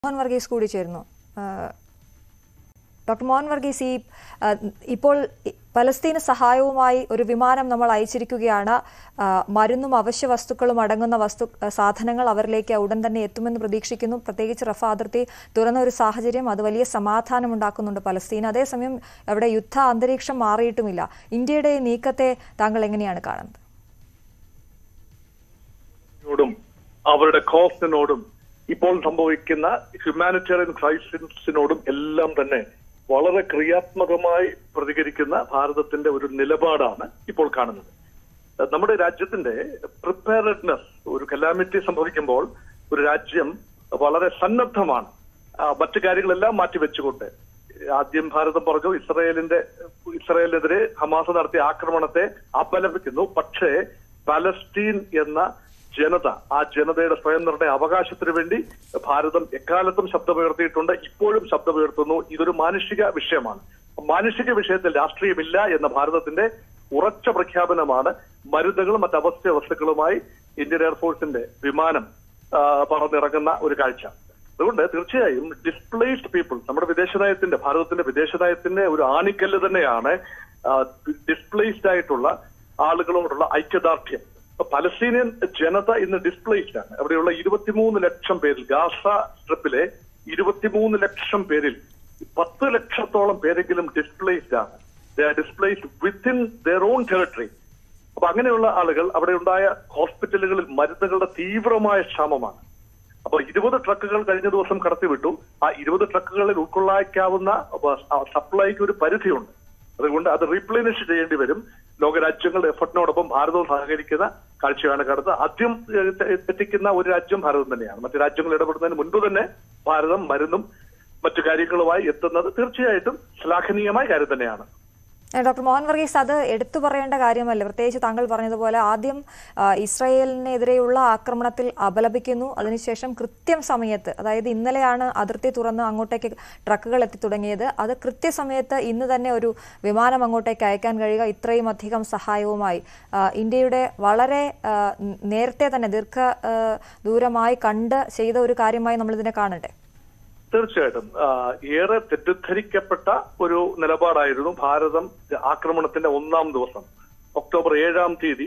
മോഹൻ വർഗീസ് കൂടി ചേരുന്നു ആ, ഡോക്ടർ മോഹൻ വർഗീസ് ഈ ആ, ഇപ്പോൾ ഇ- പലസ്തീന് സഹായവുമായി ഒരു വിമാനം നമ്മൾ അയച്ചിരിക്കുകയാണ് ആ, മരുന്നും അവശ്യ വസ്തുക്കളും അടങ്ങുന്ന വസ്തു ആ, സാധനങ്ങൾ അവരിലേക്ക് ഉടൻ തന്നെ എത്തുമെന്ന് പ്രതീക്ഷിക്കുന്നു പ്രത്യേകിച്ച് റഫ അതിർത്തി തുറന്ന ഒരു സാഹചര്യം അത് വലിയ സമാധാനം ഉണ്ടാക്കുന്നുണ്ട് പലസ്തീൻ അതേസമയം അവിടെ യുദ്ധ അന്തരീക്ഷം മാറിയിട്ടുമില്ല ഇന്ത്യയുടെ ഈ നീക്കത്തെ താങ്കൾ എങ്ങനെയാണ് കാണുന്നത് ോടും അവരുടെ കോസിനോടും ഇപ്പോൾ സംഭവിക്കുന്ന ഹ്യൂമാനിറ്റേറിയൻ ക്രൈസിസിനോടും എല്ലാം തന്നെ വളരെ ക്രിയാത്മകമായി പ്രതികരിക്കുന്ന ഭാരതത്തിന്റെ ഒരു നിലപാടാണ് ഇപ്പോൾ കാണുന്നത് അഹ് നമ്മുടെ രാജ്യത്തിന്റെ പ്രിപ്പയർഡ്നെസ് ഒരു കലാമിറ്റി സംഭവിക്കുമ്പോൾ ഒരു രാജ്യം വളരെ സന്നദ്ധമാണ് ആ, മറ്റു കാര്യങ്ങളെല്ലാം മാറ്റിവെച്ചുകൊണ്ട് ആദ്യം ഭാരതം പറഞ്ഞു ഇസ്രയേലിന്റെ ഇസ്രയേലിനെതിരെ ഹമാസ് നടത്തിയ ആക്രമണത്തെ അപലപിക്കുന്നു പക്ഷേ പലസ്തീൻ എന്ന ജനത ആ ജനതയുടെ സ്വയം നിർണയ അവകാശത്തിന് വേണ്ടി ഭാരതം എക്കാലത്തും ശബ്ദമുയർത്തിയിട്ടുണ്ട് ഇപ്പോഴും ശബ്ദമുയർത്തുന്നു ഇതൊരു മാനുഷിക വിഷയമാണ് മാനുഷിക വിഷയത്തിൽ രാഷ്ട്രീയമില്ല എന്ന ഭാരതത്തിന്റെ ഉറച്ച പ്രഖ്യാപനമാണ് മരുന്നുകളും മറ്റ് അവശ്യ വസ്തുക്കളുമായി ഇന്ത്യൻ എയർഫോഴ്സിന്റെ വിമാനം ആ, പറന്നിറങ്ങുന്ന ഒരു കാഴ്ച അതുകൊണ്ട് തീർച്ചയായും ഡിസ്പ്ലേസ്ഡ് പീപ്പിൾ നമ്മുടെ വിദേശ നയത്തിന്റെ ഭാരതത്തിന്റെ വിദേശ നയത്തിന്റെ ഒരു ആണിക്കല്ല് തന്നെയാണ് ഡിസ്പ്ലേസ്ഡ് ആയിട്ടുള്ള ആളുകളോടുള്ള ഐക്യദാർഢ്യം ഇപ്പൊ പലസ്തീനിയൻ ജനത ഇന്ന് ഡിസ്പ്ലേസ്ഡ് ആണ് അവിടെയുള്ള ഇരുപത്തിമൂന്ന് ലക്ഷം പേരിൽ ഗാസ സ്ട്രിപ്പിലെ ഇരുപത്തിമൂന്ന് ലക്ഷം പേരിൽ പത്ത് ലക്ഷത്തോളം പേരെങ്കിലും ഡിസ്പ്ലേസ്ഡ് ആണ് displaced within their own territory അപ്പൊ അങ്ങനെയുള്ള ആളുകൾ അവിടെ ഉണ്ടായ ഹോസ്പിറ്റലുകളിൽ മരുന്നുകളുടെ തീവ്രമായ ക്ഷാമമാണ് അപ്പൊ ഇരുപത് ട്രക്കുകൾ കഴിഞ്ഞ ദിവസം കടത്തിവിട്ടു ആ ഇരുപത് ട്രക്കുകളിൽ ഉൾക്കൊള്ളാക്കാവുന്ന സപ്ലൈക്ക് ഒരു പരിധിയുണ്ട് അതുകൊണ്ട് അത് റീപ്ലേനിഷ് ചെയ്യേണ്ടി വരും ലോകരാജ്യങ്ങളുടെ എഫർട്ടിനോടൊപ്പം ഭാരതവും സഹകരിക്കുന്ന കാഴ്ചയാണ് കാണുന്നത് ആദ്യം ഏഹ്, തെ- എത്തിക്കുന്ന ഒരു രാജ്യം ഭാരതം തന്നെയാണ് മറ്റു രാജ്യങ്ങൾ ഇടപെടുന്നതിന് മുൻപ് തന്നെ ഭാരതം മരുന്നും മറ്റു കാര്യങ്ങളുമായി എത്തുന്നത് തീർച്ചയായിട്ടും ശ്ലാഘനീയമായ കാര്യം തന്നെയാണ് ഏ, ഡോക്ടർ മോഹൻ വർഗീസ് അത് എടുത്തു പറയേണ്ട കാര്യമല്ല പ്രത്യേകിച്ച് താങ്കൾ പറഞ്ഞതുപോലെ ആദ്യം ആ, ഇസ്രായേലിനെതിരെയുള്ള ആക്രമണത്തിൽ അപലപിക്കുന്നു അതിനുശേഷം കൃത്യം സമയത്ത് അതായത് ഇന്നലെയാണ് അതിർത്തി തുറന്ന് അങ്ങോട്ടേക്ക് ട്രക്കുകൾ എത്തി തുടങ്ങിയത് അത് കൃത്യസമയത്ത് ഇന്ന് തന്നെ ഒരു വിമാനം അങ്ങോട്ടേക്ക് അയക്കാൻ കഴിയുക ഇത്രയും അധികം സഹായവുമായി ആ, ഇന്ത്യയുടെ വളരെ ആ, നേരത്തെ തന്നെ ദീർഘ ആ, ദൂരമായി കണ്ട് ചെയ്ത ഒരു കാര്യമായി നമ്മളിതിനെ കാണണ്ടേ തീർച്ചയായിട്ടും ആ, ഏറെ തെറ്റിദ്ധരിക്കപ്പെട്ട ഒരു നിലപാടായിരുന്നു ഭാരതം ആക്രമണത്തിന്റെ ഒന്നാം ദിവസം ഒക്ടോബർ ഏഴാം തീയതി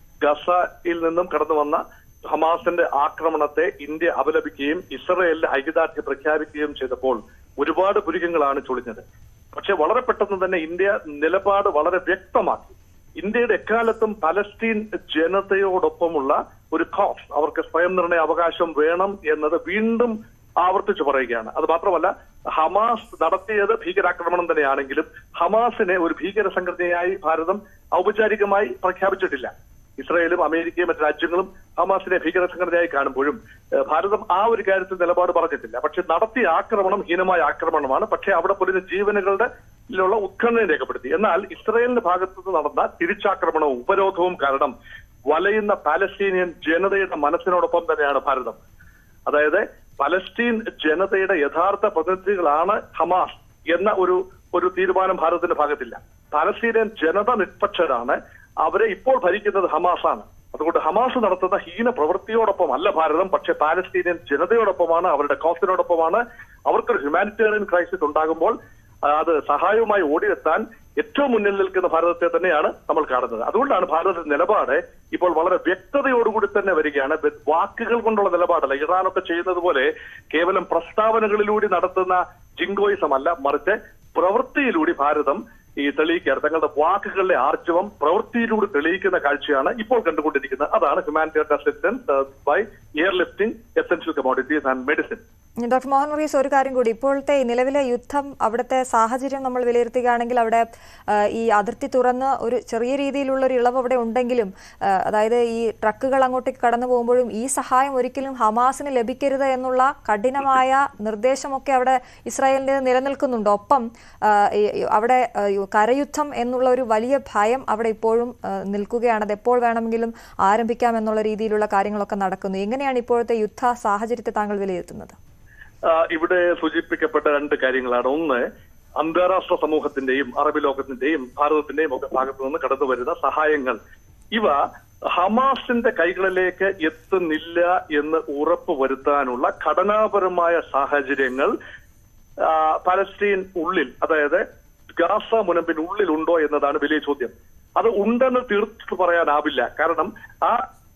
ഗസയിൽ നിന്നും കടന്നു വന്ന ഹമാസിന്റെ ആക്രമണത്തെ ഇന്ത്യ അപലപിക്കുകയും ഇസ്രയേലിന്റെ ഐക്യദാർഢ്യം പ്രഖ്യാപിക്കുകയും ചെയ്തപ്പോൾ ഒരുപാട് പുരികങ്ങളാണ് ചൊളിഞ്ഞത് പക്ഷെ വളരെ പെട്ടെന്ന് തന്നെ ഇന്ത്യ നിലപാട് വളരെ വ്യക്തമാക്കി ഇന്ത്യയുടെ എക്കാലത്തും പലസ്തീൻ ജനതയോടൊപ്പമുള്ള ഒരു കോസ് അവർക്ക് സ്വയം നിർണയ അവകാശം വേണം എന്നത് വീണ്ടും ആവർത്തിച്ചു പറയുകയാണ് അത് മാത്രമല്ല ഹമാസ് നടത്തിയത് ഭീകരാക്രമണം തന്നെയാണെങ്കിലും ഹമാസിനെ ഒരു ഭീകര സംഘടനയായി ഭാരതം ഔപചാരികമായി പ്രഖ്യാപിച്ചിട്ടില്ല ഇസ്രായേലും അമേരിക്കയും മറ്റു രാജ്യങ്ങളും ഹമാസിനെ ഭീകര സംഘടനയായി കാണുമ്പോഴും ഏഹ്, ഭാരതം ആ ഒരു കാര്യത്തിൽ നിലപാട് പറഞ്ഞിട്ടില്ല പക്ഷെ നടത്തിയ ആക്രമണം ഹീനമായ ആക്രമണമാണ് പക്ഷേ അവിടെ പൊലിഞ്ഞ ജീവനുകളുടെ ലുള്ള ഉത്കണ്ഠയും രേഖപ്പെടുത്തി എന്നാൽ ഇസ്രായേലിന്റെ ഭാഗത്തു നിന്ന് നടന്ന തിരിച്ചാക്രമണവും ഉപരോധവും കാരണം വലയുന്ന പാലസ്തീനിയൻ ജനതയുടെ മനസ്സിനോടൊപ്പം തന്നെയാണ് ഭാരതം അതായത് പലസ്തീൻ ജനതയുടെ യഥാർത്ഥ പ്രതിനിധികളാണ് ഹമാസ് എന്ന ഒരു ഒരു തീരുമാനം ഭാരതത്തിന്റെ ഭാഗത്തില്ല പാലസ്തീനിയൻ ജനത നിഷ്പക്ഷരാണ് അവരെ ഇപ്പോൾ ഭരിക്കുന്നത് ഹമാസാണ് അതുകൊണ്ട് ഹമാസ് നടത്തുന്ന ഹീന പ്രവൃത്തിയോടൊപ്പം അല്ല ഭാരതം പക്ഷെ പാലസ്തീനിയൻ ജനതയോടൊപ്പമാണ് അവരുടെ കോസിനോടൊപ്പമാണ് അവർക്കൊരു ഹ്യൂമാനിറ്റേറിയൻ ക്രൈസിസ് ഉണ്ടാകുമ്പോൾ ആ, അത് സഹായവുമായി ഓടിയെത്താൻ ഏറ്റവും മുന്നിൽ നിൽക്കുന്ന ഭാരതത്തെ തന്നെയാണ് നമ്മൾ കാണുന്നത് അതുകൊണ്ടാണ് ഭാരതത്തിന്റെ നിലപാട് ഇപ്പോൾ വളരെ വ്യക്തതയോടുകൂടി തന്നെ വരികയാണ് വെ- വാക്കുകൾ കൊണ്ടുള്ള നിലപാടല്ല ഇറാനൊക്കെ ചെയ്യുന്നത് പോലെ കേവലം പ്രസ്താവനകളിലൂടെ നടത്തുന്ന ജിങ്കോയിസം അല്ല മറിച്ച് പ്രവൃത്തിയിലൂടെ ഭാരതം ഈ തെളിയിക്കാറ് തങ്ങളുടെ വാക്കുകളുടെ ആർജവം പ്രവൃത്തിയിലൂടെ തെളിയിക്കുന്ന കാഴ്ചയാണ് ഇപ്പോൾ കണ്ടുകൊണ്ടിരിക്കുന്നത് അതാണ് humanitarian assistance by air lifting essential commodities and medicine doctor Mohan Varghese ഒരു കാര്യം കൂടി ഇപ്പോഴത്തെ ഈ നിലവിലെ യുദ്ധം അവിടുത്തെ സാഹചര്യം നമ്മൾ വിലയിരുത്തുകയാണെങ്കിൽ അവിടെ ആ, ഈ അതിർത്തി തുറന്ന് ഒരു ചെറിയ രീതിയിലുള്ള ഒരു ഇളവ് അവിടെ ഉണ്ടെങ്കിലും ആ, അതായത് ഈ ട്രക്കുകൾ അങ്ങോട്ടേക്ക് കടന്നു പോകുമ്പോഴും ഈ സഹായം ഒരിക്കലും ഹമാസിന് ലഭിക്കരുത് എന്നുള്ള കഠിനമായ നിർദ്ദേശമൊക്കെ അവിടെ ഇസ്രായേലിൻ്റെ നിലനിൽക്കുന്നുണ്ട് ഒപ്പം ആ, ഈ- ഈ അവിടെ ആ, ഈ കരയുദ്ധം എന്നുള്ള ഒരു വലിയ ഭയം അവിടെ ഇപ്പോഴും ആ, നിൽക്കുകയാണ് അത് എപ്പോൾ വേണമെങ്കിലും ആരംഭിക്കാം എന്നുള്ള രീതിയിലുള്ള കാര്യങ്ങളൊക്കെ നടക്കുന്നു എങ്ങനെയാണ് ഇപ്പോഴത്തെ യുദ്ധ സാഹചര്യത്തെ താങ്കൾ വിലയിരുത്തുന്നത് ആ, ഇവിടെ സൂചിപ്പിക്കപ്പെട്ട രണ്ട് കാര്യങ്ങളാണ് ഒന്ന് അന്താരാഷ്ട്ര സമൂഹത്തിന്റെയും അറബ് ലോകത്തിന്റെയും ഭാരതത്തിന്റെയും ഒക്കെ ഭാഗത്തു നിന്ന് കടന്നു വരുന്ന സഹായങ്ങൾ ഇവ ഹമാസിന്റെ കൈകളിലേക്ക് എത്തുന്നില്ല എന്ന് ഉറപ്പ് വരുത്താനുള്ള ഘടനാപരമായ സാഹചര്യങ്ങൾ ആ, പലസ്തീൻ ഉള്ളിൽ അതായത് ഗാസ മുനമ്പിന് ഉള്ളിൽ ഉണ്ടോ എന്നതാണ് വലിയ ചോദ്യം അത് ഉണ്ടെന്ന് തീർത്ത് പറയാനാവില്ല കാരണം ആ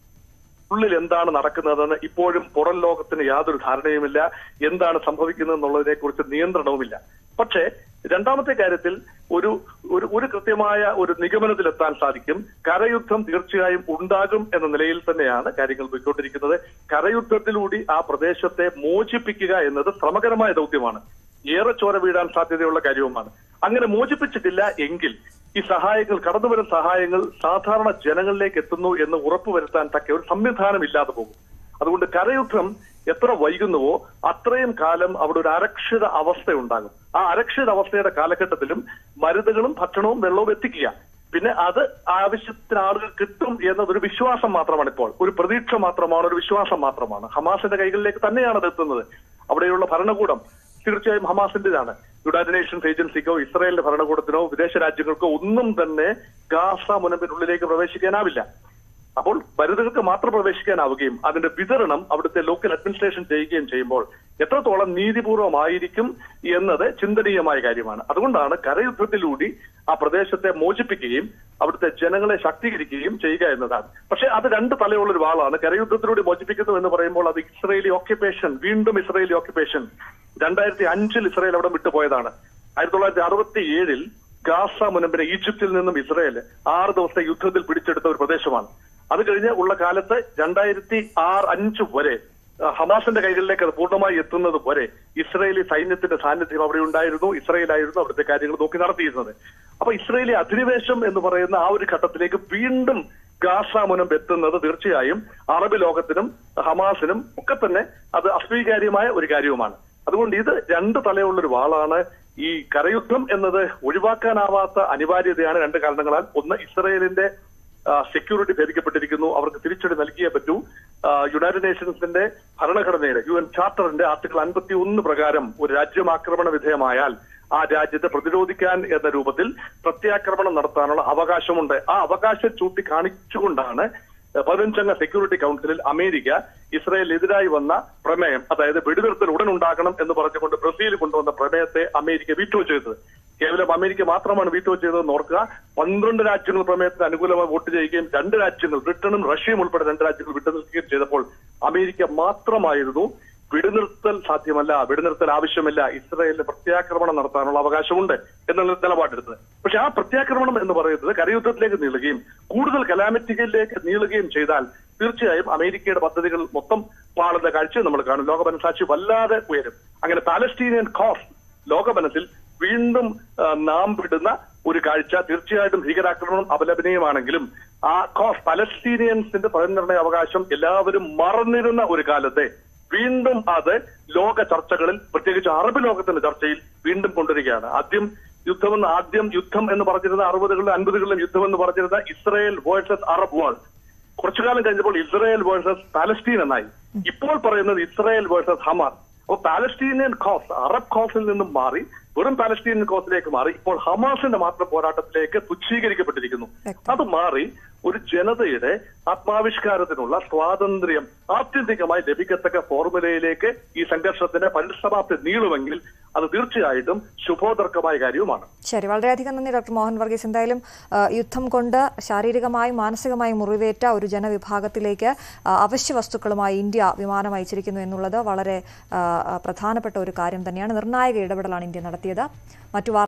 ഉള്ളിൽ എന്താണ് നടക്കുന്നതെന്ന് ഇപ്പോഴും പുറം ലോകത്തിന് യാതൊരു ധാരണയുമില്ല എന്താണ് സംഭവിക്കുന്നത് എന്നുള്ളതിനെ കുറിച്ച് നിയന്ത്രണവുമില്ല പക്ഷേ രണ്ടാമത്തെ കാര്യത്തിൽ ഒരു ഒരു ഒരു കൃത്യമായ ഒരു നിഗമനത്തിലെത്താൻ സാധിക്കും കരയുദ്ധം തീർച്ചയായും ഉണ്ടാകും എന്ന നിലയിൽ തന്നെയാണ് കാര്യങ്ങൾ പോയിക്കൊണ്ടിരിക്കുന്നത് കരയുദ്ധത്തിലൂടെ ആ പ്രദേശത്തെ മോചിപ്പിക്കുക എന്നത് ശ്രമകരമായ ദൗത്യമാണ് ഏറെ ചോര വീഴാൻ സാധ്യതയുള്ള കാര്യവുമാണ് അങ്ങനെ മോചിപ്പിച്ചിട്ടില്ല എങ്കിൽ ഈ സഹായങ്ങൾ കടന്നുവരുന്ന സഹായങ്ങൾ സാധാരണ ജനങ്ങളിലേക്ക് എത്തുന്നു എന്ന് ഉറപ്പുവരുത്താൻ തക്ക ഒരു സംവിധാനം ഇല്ലാതെ പോകും അതുകൊണ്ട് കരയുദ്ധം എത്ര വൈകുന്നുവോ അത്രയും കാലം അവിടെ ഒരു അരക്ഷിത അവസ്ഥ ഉണ്ടാകും ആ അരക്ഷിത അവസ്ഥയുടെ കാലഘട്ടത്തിലും മരുന്നുകളും ഭക്ഷണവും വെള്ളവും എത്തിക്കുക പിന്നെ അത് ആവശ്യത്തിന് ആളുകൾ കിട്ടും എന്നതൊരു വിശ്വാസം മാത്രമാണ് ഇപ്പോൾ ഒരു പ്രതീക്ഷ മാത്രമാണ് ഒരു വിശ്വാസം മാത്രമാണ് ഹമാസിന്റെ കൈകളിലേക്ക് തന്നെയാണ് അത് എത്തുന്നത് അവിടെയുള്ള ഭരണകൂടം തീർച്ചയായും ഹമാസിന്റേതാണ് യുണൈറ്റഡ് നേഷൻസ് ഏജൻസിക്കോ ഇസ്രായേലിന്റെ ഭരണകൂടത്തിനോ വിദേശ രാജ്യങ്ങൾക്കോ ഒന്നും തന്നെ ഗാസ മുനമ്പിനുള്ളിലേക്ക് പ്രവേശിക്കാനാവില്ല അപ്പോൾ മരുന്നുകൾക്ക് മാത്രം പ്രവേശിക്കാനാവുകയും അതിന്റെ വിതരണം അവിടുത്തെ ലോക്കൽ അഡ്മിനിസ്ട്രേഷൻ ചെയ്യുകയും ചെയ്യുമ്പോൾ എത്രത്തോളം നീതിപൂർവമായിരിക്കും എന്നത് ചിന്തനീയമായ കാര്യമാണ് അതുകൊണ്ടാണ് കരയുദ്ധത്തിലൂടെ ആ പ്രദേശത്തെ മോചിപ്പിക്കുകയും അവിടുത്തെ ജനങ്ങളെ ശാക്തീകരിക്കുകയും ചെയ്യുക എന്നതാണ് പക്ഷേ അത് രണ്ട് തലയുള്ള ഒരു വാളാണ് കരയുദ്ധത്തിലൂടെ മോചിപ്പിക്കുന്നു എന്ന് പറയുമ്പോൾ അത് ഇസ്രയേലി ഓക്യുപ്പേഷൻ വീണ്ടും ഇസ്രയേലി ഓക്യുപ്പേഷൻ രണ്ടായിരത്തി അഞ്ചിൽ ഇസ്രയേൽ അവിടെ വിട്ടുപോയതാണ് ആയിരത്തി തൊള്ളായിരത്തി അറുപത്തി ഏഴിൽ ഗാസ മുനമ്പിനെ ഈജിപ്തിൽ നിന്നും ഇസ്രയേൽ ആറ് ദിവസത്തെ യുദ്ധത്തിൽ പിടിച്ചെടുത്ത ഒരു പ്രദേശമാണ് അത് കഴിഞ്ഞ് ഉള്ള കാലത്ത് രണ്ടായിരത്തി ആറ് അഞ്ച് വരെ ആ, ഹമാസിന്റെ കൈകളിലേക്ക് അത് പൂർണ്ണമായി എത്തുന്നത് വരെ ഇസ്രയേലി സൈന്യത്തിന്റെ സാന്നിധ്യം അവിടെ ഉണ്ടായിരുന്നു ഇസ്രയേലായിരുന്നു അവിടുത്തെ കാര്യങ്ങൾ നോക്കി നടത്തിയിരുന്നത് അപ്പൊ ഇസ്രയേലി അധിനിവേശം എന്ന് പറയുന്ന ആ ഒരു ഘട്ടത്തിലേക്ക് വീണ്ടും ഗാസ മുനമ്പ് എത്തുന്നത് തീർച്ചയായും അറബ് ലോകത്തിനും ഹമാസിനും ഒക്കെ തന്നെ അത് അസ്വീകാര്യമായ ഒരു കാര്യവുമാണ് അതുകൊണ്ട് ഇത് രണ്ട് തലയുള്ള ഒരു വാളാണ് ഈ കരയുദ്ധം എന്നത് ഒഴിവാക്കാനാവാത്ത അനിവാര്യതയാണ് രണ്ട് കാരണങ്ങളാൽ ഒന്ന് ഇസ്രയേലിന്റെ സെക്യൂരിറ്റി ഭേദിക്കപ്പെട്ടിരിക്കുന്നു അവർക്ക് തിരിച്ചടി നൽകിയേ പറ്റൂ ആ, യുണൈറ്റഡ് നേഷൻസിന്റെ ഭരണഘടനയുടെ യു എൻ ചാർട്ടറിന്റെ ആർട്ടിക്കിൾ അൻപത്തി ഒന്ന് പ്രകാരം ഒരു രാജ്യം ആക്രമണ വിധേയമായാൽ ആ രാജ്യത്തെ പ്രതിരോധിക്കാൻ എന്ന രൂപത്തിൽ പ്രത്യാക്രമണം നടത്താനുള്ള അവകാശമുണ്ട് ആ അവകാശം ചൂണ്ടിക്കാണിച്ചുകൊണ്ടാണ് പതിനഞ്ചംഗ സെക്യൂരിറ്റി കൗൺസിലിൽ അമേരിക്ക ഇസ്രായേലിനെതിരായി വന്ന പ്രമേയം അതായത് വെടിനിർത്തൽ ഉടൻ ഉണ്ടാകണം എന്ന് പറഞ്ഞുകൊണ്ട് ബ്രസീൽ കൊണ്ടുവന്ന പ്രമേയത്തെ അമേരിക്ക വീറ്റോ ചെയ്തത് കേവലം അമേരിക്ക മാത്രമാണ് വീറ്റോ ചെയ്തതെന്ന് ഓർക്കുക പന്ത്രണ്ട് രാജ്യങ്ങൾ പ്രമേയത്തിന് അനുകൂലമായി വോട്ട് ചെയ്യുകയും രണ്ട് രാജ്യങ്ങൾ ബ്രിട്ടനും റഷ്യയും ഉൾപ്പെടെ രണ്ട് രാജ്യങ്ങൾ വിട്ടുനിൽക്കുകയും ചെയ്തപ്പോൾ അമേരിക്ക മാത്രമായിരുന്നു വെടിനിർത്തൽ സാധ്യമല്ല വെടിനിർത്തൽ ആവശ്യമില്ല ഇസ്രായേലിന് പ്രത്യാക്രമണം നടത്താനുള്ള അവകാശമുണ്ട് എന്നുള്ള നിലപാടെടുത്തത് പക്ഷെ ആ പ്രത്യാക്രമണം എന്ന് പറയുന്നത് കരയുദ്ധത്തിലേക്ക് നീളുകയും കൂടുതൽ കലാമിറ്റികളിലേക്ക് നീളുകയും ചെയ്താൽ തീർച്ചയായും അമേരിക്കയുടെ പദ്ധതികൾ മൊത്തം പാളുന്ന കാഴ്ച നമ്മൾ കാണും ലോക മനസാക്ഷി വല്ലാതെ ഉയരും അങ്ങനെ പാലസ്റ്റീനിയൻ കോസ് ലോക മനസ്സിൽ വീണ്ടും ആ, നാം വിടുന്ന ഒരു കാഴ്ച തീർച്ചയായിട്ടും ഭീകരാക്രമണം അപലപനീയമാണെങ്കിലും ആ കോസ് പലസ്തീനിയൻസിന്റെ സ്വയംനിർണയ അവകാശം എല്ലാവരും മറന്നിരുന്ന ഒരു കാലത്തെ വീണ്ടും അത് ലോക ചർച്ചകളിൽ പ്രത്യേകിച്ച് അറബ് ലോകത്തിന്റെ ചർച്ചയിൽ വീണ്ടും കൊണ്ടുവരികയാണ് ആദ്യം യുദ്ധമെന്ന് ആദ്യം യുദ്ധം എന്ന് പറഞ്ഞിരുന്ന അറുപതുകളിലും അൻപതുകളിലും യുദ്ധം എന്ന് പറഞ്ഞിരുന്ന ഇസ്രയേൽ വേഴ്സസ് അറബ് വേൾഡ് കുറച്ചു കാലം കഴിഞ്ഞപ്പോൾ ഇസ്രയേൽ വേഴ്സസ് പാലസ്റ്റീൻ എന്നായി ഇപ്പോൾ പറയുന്നത് ഇസ്രയേൽ വേഴ്സസ് ഹമാസ് അപ്പോൾ പാലസ്റ്റീനിയൻ കോസ് അറബ് കോസിൽ നിന്നും മാറി വെറും പാലസ്റ്റീനിയൻ കോസിലേക്ക് മാറി ഇപ്പോൾ ഹമാസിന്റെ മാത്രം പോരാട്ടത്തിലേക്ക് തുച്ഛീകരിക്കപ്പെട്ടിരിക്കുന്നു അത് മാറി ഒരു ജനതയുടെ ആത്മാവിഷ്കാരത്തിനുള്ള സ്വാതന്ത്ര്യം ആത്യന്തികമായി ലഭിക്കത്തക്ക ഫോർമുലയിലേക്ക് ഈ സംഘർഷത്തിന്റെ പരിസമാപ്തി നീളുമെങ്കിൽ അത് തീർച്ചയായിട്ടും ശുഭോദർക്കമായ കാര്യവുമാണ് ശരി വളരെയധികം നന്ദി ഡോക്ടർ മോഹൻ വർഗീസ് എന്തായാലും ആ, യുദ്ധം കൊണ്ട് ശാരീരികമായും മാനസികമായും മുറിവേറ്റ ഒരു ജനവിഭാഗത്തിലേക്ക് ആ, അവശ്യ വസ്തുക്കളുമായി ഇന്ത്യ വിമാനം അയച്ചിരിക്കുന്നു എന്നുള്ളത് വളരെ ആ, ആ, പ്രധാനപ്പെട്ട ഒരു കാര്യം തന്നെയാണ് നിർണായക ഇടപെടലാണ് ഇന്ത്യ നടത്തിയത് മറ്റു വാർ-